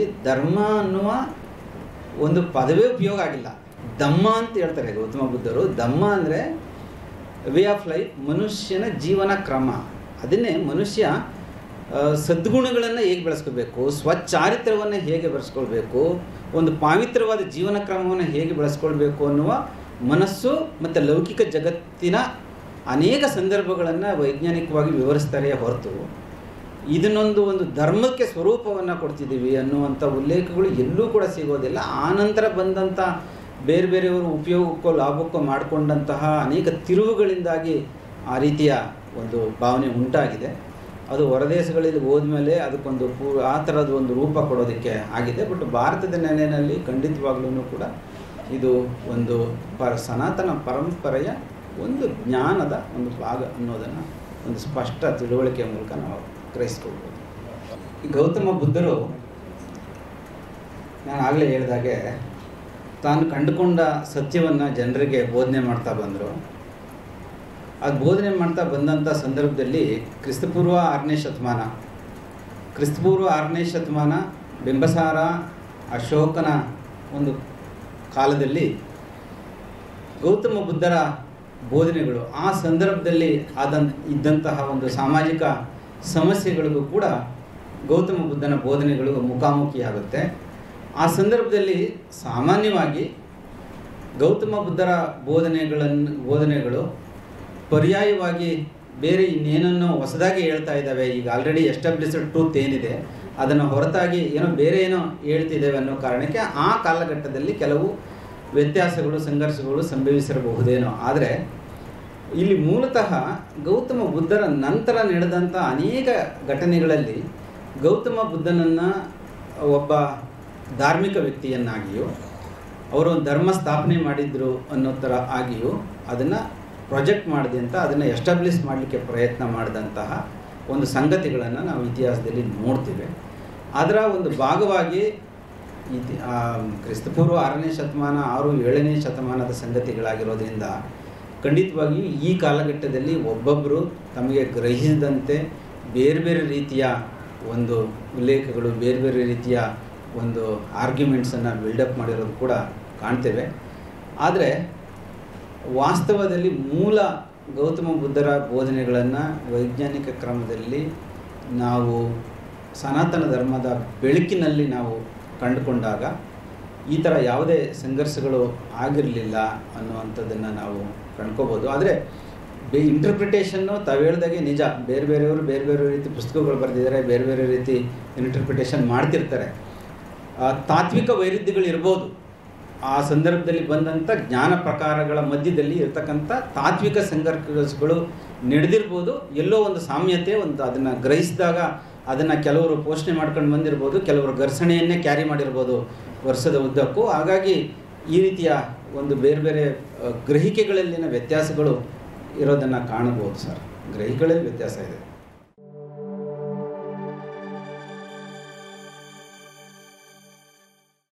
ಧರ್ಮ ಅನ್ನುವ ಒಂದು ಪದವೇ ಉಪಯೋಗ ಆಗಿಲ್ಲ ದಮ್ಮ ಅಂತ ಹೇಳ್ತಾರೆ ಗೌತಮ ಬುದ್ಧರು ದಮ್ಮ ಅಂದರೆ ವೇ ಆಫ್ ಲೈಫ್ ಮನುಷ್ಯನ ಜೀವನ ಕ್ರಮ ಅದನ್ನೇ ಮನುಷ್ಯ ಆ, ಸದ್ಗುಣಗಳನ್ನು ಹೇಗೆ ಬೆಳೆಸ್ಕೋಬೇಕು ಸ್ವಚಾರಿತ್ರವನ್ನು ಹೇಗೆ ಬೆಳೆಸ್ಕೊಳ್ಬೇಕು ಒಂದು ಪಾವಿತ್ರವಾದ ಜೀವನ ಕ್ರಮವನ್ನು ಹೇಗೆ ಬೆಳೆಸ್ಕೊಳ್ಬೇಕು ಅನ್ನುವ ಮನಸ್ಸು ಮತ್ತು ಲೌಕಿಕ ಜಗತ್ತಿನ ಅನೇಕ ಸಂದರ್ಭಗಳನ್ನು ವೈಜ್ಞಾನಿಕವಾಗಿ ವಿವರಿಸ್ತಾರೆ ಹೊರತು ಇದನ್ನೊಂದು ಒಂದು ಧರ್ಮಕ್ಕೆ ಸ್ವರೂಪವನ್ನು ಕೊಡ್ತಿದ್ದೀವಿ ಅನ್ನುವಂಥ ಉಲ್ಲೇಖಗಳು ಎಲ್ಲೂ ಕೂಡ ಸಿಗೋದಿಲ್ಲ ಆನಂತರ ಬಂದಂಥ ಬೇರೆ ಬೇರೆಯವರು ಉಪಯೋಗಕ್ಕೋ ಲಾಭಕ್ಕೋ ಮಾಡಿಕೊಂಡಂತಹ ಅನೇಕ ತಿರುವುಗಳಿಂದಾಗಿ ಆ ರೀತಿಯ ಒಂದು ಭಾವನೆ ಉಂಟಾಗಿದೆ ಅದು ಹೊರದೇಶಗಳಲ್ಲಿ ಹೋದ್ಮೇಲೆ ಅದಕ್ಕೊಂದು ಪೂ ಆ ಥರದ ಒಂದು ರೂಪ ಕೊಡೋದಕ್ಕೆ ಆಗಿದೆ ಬಟ್ ಭಾರತದ ನೆಲೆಯಲ್ಲಿ ಖಂಡಿತವಾಗ್ಲೂ ಕೂಡ ಇದು ಒಂದು ಪರ ಸನಾತನ ಪರಂಪರೆಯ ಒಂದು ಜ್ಞಾನದ ಒಂದು ಭಾಗ ಅನ್ನೋದನ್ನು ಒಂದು ಸ್ಪಷ್ಟ ತಿಳುವಳಿಕೆಯ ಮೂಲಕ ನಾವು ಗ್ರಹಿಸ್ಕೊಳ್ಬೋದು ಈ ಗೌತಮ ಬುದ್ಧರು ನಾನು ಆಗಲೇ ಹೇಳಿದಾಗೆ ತಾನು ಕಂಡುಕೊಂಡ ಸತ್ಯವನ್ನು ಜನರಿಗೆ ಬೋಧನೆ ಮಾಡ್ತಾ ಬಂದರು ಅದು ಬೋಧನೆ ಮಾಡ್ತಾ ಬಂದಂಥ ಸಂದರ್ಭದಲ್ಲಿ ಕ್ರಿಸ್ತಪೂರ್ವ ಆರನೇ ಶತಮಾನ ಕ್ರಿಸ್ತಪೂರ್ವ ಆರನೇ ಶತಮಾನ ಬಿಂಬಸಾರ ಅಶೋಕನ ಒಂದು ಕಾಲದಲ್ಲಿ ಗೌತಮ ಬುದ್ಧರ ಬೋಧನೆಗಳು ಆ ಸಂದರ್ಭದಲ್ಲಿ ಆದಂತ ಇದ್ದಂತಹ ಒಂದು ಸಾಮಾಜಿಕ ಸಮಸ್ಯೆಗಳಿಗೂ ಕೂಡ ಗೌತಮ ಬುದ್ಧನ ಬೋಧನೆಗಳು ಮುಖಾಮುಖಿಯಾಗುತ್ತೆ ಆ ಸಂದರ್ಭದಲ್ಲಿ ಸಾಮಾನ್ಯವಾಗಿ ಗೌತಮ ಬುದ್ಧರ ಬೋಧನೆಗಳನ್ನು ಬೋಧನೆಗಳು ಪರ್ಯಾಯವಾಗಿ ಬೇರೆ ಇನ್ನೇನನ್ನು ಹೊಸದಾಗಿ ಹೇಳ್ತಾ ಇದ್ದಾವೆ ಈಗ ಆಲ್ರೆಡಿ ಎಸ್ಟಾಬ್ಲಿಷ್ಡ್ ಟ್ರೂತ್ ಏನಿದೆ ಅದನ್ನು ಹೊರತಾಗಿ ಏನೋ ಬೇರೆ ಏನೋ ಹೇಳ್ತಿದ್ದೇವೆ ಅನ್ನೋ ಕಾರಣಕ್ಕೆ ಆ ಕಾಲಘಟ್ಟದಲ್ಲಿ ಕೆಲವು ವ್ಯತ್ಯಾಸಗಳು ಸಂಘರ್ಷಗಳು ಸಂಭವಿಸಿರಬಹುದೇನೋ ಆದರೆ ಇಲ್ಲಿ ಮೂಲತಃ ಗೌತಮ ಬುದ್ಧರ ನಂತರ ನಡೆದಂಥ ಅನೇಕ ಘಟನೆಗಳಲ್ಲಿ ಗೌತಮ ಬುದ್ಧನನ್ನು ಒಬ್ಬ ಧಾರ್ಮಿಕ ವ್ಯಕ್ತಿಯನ್ನಾಗಿಯೋ ಅವರು ಒಂದು ಧರ್ಮ ಸ್ಥಾಪನೆ ಮಾಡಿದ್ರು ಅನ್ನೋ ಥರ ಆಗಿಯೂ ಅದನ್ನು ಪ್ರೊಜೆಕ್ಟ್ ಮಾಡಿದೆ ಅಂತ ಅದನ್ನು ಎಸ್ಟಾಬ್ಲಿಷ್ ಮಾಡಲಿಕ್ಕೆ ಪ್ರಯತ್ನ ಮಾಡಿದಂತಹ ಒಂದು ಸಂಗತಿಗಳನ್ನು ನಾವು ಇತಿಹಾಸದಲ್ಲಿ ನೋಡ್ತೀವಿ ಅದರ ಒಂದು ಭಾಗವಾಗಿ ಇತಿ ಆ, ಕ್ರಿಸ್ತಪೂರ್ವ ಆರನೇ ಶತಮಾನ ಆರು ಏಳನೇ ಶತಮಾನದ ಸಂಗತಿಗಳಾಗಿರೋದ್ರಿಂದ ಖಂಡಿತವಾಗಿಯೂ ಈ ಕಾಲಘಟ್ಟದಲ್ಲಿ ಒಬ್ಬೊಬ್ಬರು ತಮಗೆ ಗ್ರಹಿಸಿದಂತೆ ಬೇರೆ ಬೇರೆ ರೀತಿಯ ಒಂದು ಉಲ್ಲೇಖಗಳು ಬೇರೆ ಬೇರೆ ರೀತಿಯ ಒಂದು ಆರ್ಗ್ಯುಮೆಂಟ್ಸನ್ನು ಬಿಲ್ಡಪ್ ಮಾಡಿರೋದು ಕೂಡ ಕಾಣ್ತೇವೆ ಆದರೆ ವಾಸ್ತವದಲ್ಲಿ ಮೂಲ ಗೌತಮ ಬುದ್ಧರ ಬೋಧನೆಗಳನ್ನು ವೈಜ್ಞಾನಿಕ ಕ್ರಮದಲ್ಲಿ ನಾವು ಸನಾತನ ಧರ್ಮದ ಬೆಳಕಿನಲ್ಲಿ ನಾವು ಕಂಡುಕೊಂಡಾಗ ಈ ಥರ ಯಾವುದೇ ಸಂಘರ್ಷಗಳು ಆಗಿರಲಿಲ್ಲ ಅನ್ನುವಂಥದ್ದನ್ನು ನಾವು ಕಂಡ್ಕೋಬೋದು ಆದರೆ ಬೇ ಇಂಟರ್ಪ್ರಿಟೇಷನ್ನು ತಾವು ಹೇಳ್ದಾಗೆ ನಿಜ ಬೇರೆ ಬೇರೆಯವರು ಬೇರೆ ಬೇರೆ ರೀತಿ ಪುಸ್ತಕಗಳು ಬರೆದಿದ್ದಾರೆ ಬೇರೆ ಬೇರೆ ರೀತಿ ಇಂಟರ್ಪ್ರಿಟೇಷನ್ ಮಾಡ್ತಿರ್ತಾರೆ ಆ, ತಾತ್ವಿಕ ವೈರುಧ್ಯಗಳು ಇರ್ಬೋದು ಆ ಸಂದರ್ಭದಲ್ಲಿ ಬಂದಂಥ ಜ್ಞಾನ ಪ್ರಕಾರಗಳ ಮಧ್ಯದಲ್ಲಿ ಇರ್ತಕ್ಕಂಥ ತಾತ್ವಿಕ ಸಂಘರ್ಷಗಳು ನಡೆದಿರ್ಬೋದು ಎಲ್ಲೋ ಒಂದು ಸಾಮ್ಯತೆ ಒಂದು ಅದನ್ನು ಗ್ರಹಿಸಿದಾಗ ಅದನ್ನು ಕೆಲವರು ಪೋಷಣೆ ಮಾಡ್ಕೊಂಡು ಬಂದಿರ್ಬೋದು ಕೆಲವರು ಘರ್ಷಣೆಯನ್ನೇ ಕ್ಯಾರಿ ಮಾಡಿರ್ಬೋದು ವರ್ಷದ ಉದ್ದಕ್ಕೂ ಹಾಗಾಗಿ ಈ ರೀತಿಯ ಒಂದು ಬೇರೆ ಬೇರೆ ಆ, ಗ್ರಹಿಕೆಗಳಲ್ಲಿನ ವ್ಯತ್ಯಾಸಗಳು ಇರೋದನ್ನು ಕಾಣಬಹುದು ಸರ್ ಗ್ರಹಿಕೆಗಳಲ್ಲಿ ವ್ಯತ್ಯಾಸ ಇದೆ